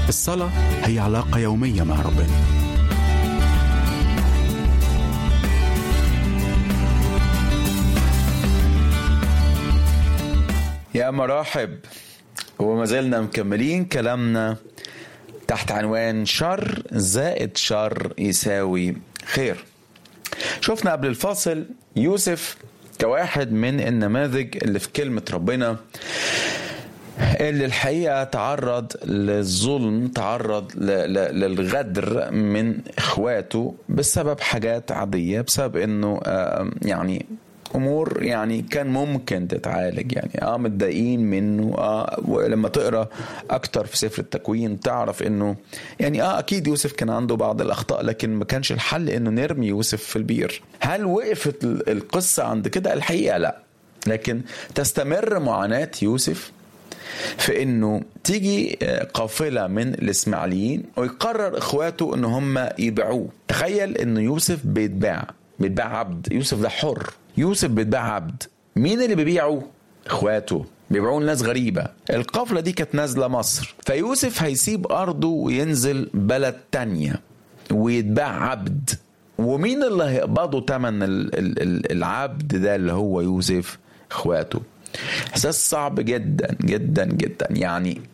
الصلاة هي علاقة يومية مع ربنا يا مرحب وما زلنا مكملين كلامنا تحت عنوان شر زائد شر يساوي خير شفنا قبل الفاصل يوسف كواحد من النماذج اللي في كلمة ربنا اللي الحقيقة تعرض للظلم تعرض ل- ل- للغدر من اخواته بسبب حاجات عادية بسبب انه آه، يعني امور يعني كان ممكن تتعالج يعني اه متضايقين منه اه ولما تقرا اكتر في سفر التكوين تعرف انه يعني اه اكيد يوسف كان عنده بعض الاخطاء لكن ما كانش الحل انه نرمي يوسف في البير هل وقفت ال- القصه عند كده الحقيقه لا لكن تستمر معاناه يوسف في انه تيجي قافله من الاسماعيليين ويقرر اخواته ان هم يبيعوه تخيل انه يوسف بيتباع بيتباع عبد يوسف ده حر يوسف بيتباع عبد مين اللي بيبيعه اخواته بيبيعوه لناس غريبة القافلة دي كانت نازلة مصر فيوسف هيسيب أرضه وينزل بلد تانية ويتباع عبد ومين اللي هيقبضوا تمن ال- ال- ال- العبد ده اللي هو يوسف اخواته احساس صعب جدا جدا جدا يعني